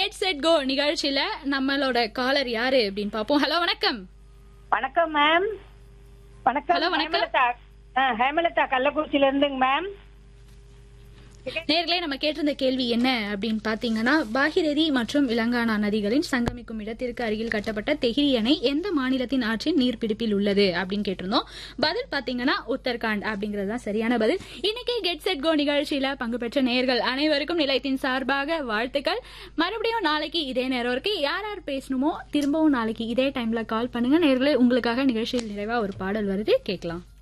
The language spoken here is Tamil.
கெட் செட் கோ நிகழ்ச்சியில நம்மளோட காலர் யாரு அப்படின்னு பாப்போம் ஹலோ வணக்கம் வணக்கம் மேம் வணக்கம் Hello, வணக்கம். ஹேமலதா ஆ, ஹேமலதா கள்ளக்குறிச்சியில இருந்துங்க மேம் நேர்களே நம்ம கேட்டிருந்த கேள்வி என்ன அப்படின்னு பாத்தீங்கன்னா பாகிரதி மற்றும் இலங்கானா நதிகளின் சங்கமிக்கும் இடத்திற்கு அருகில் கட்டப்பட்ட தெஹிரி அணை எந்த மாநிலத்தின் ஆற்றின் நீர்பிடிப்பில் உள்ளது அப்படின்னு கேட்டிருந்தோம் பதில் பாத்தீங்கன்னா உத்தரகாண்ட் அப்படிங்கிறது தான் சரியான பதில் இன்னைக்கு கெட் செட் கோ நிகழ்ச்சியில பங்கு பெற்ற நேர்கள் அனைவருக்கும் நிலையத்தின் சார்பாக வாழ்த்துக்கள் மறுபடியும் நாளைக்கு இதே நேரம் இருக்கு யார் யார் பேசணுமோ திரும்பவும் நாளைக்கு இதே டைம்ல கால் பண்ணுங்க நேர்களே உங்களுக்காக நிகழ்ச்சியில் நிறைவா ஒரு பாடல் வருது கேட்கலாம்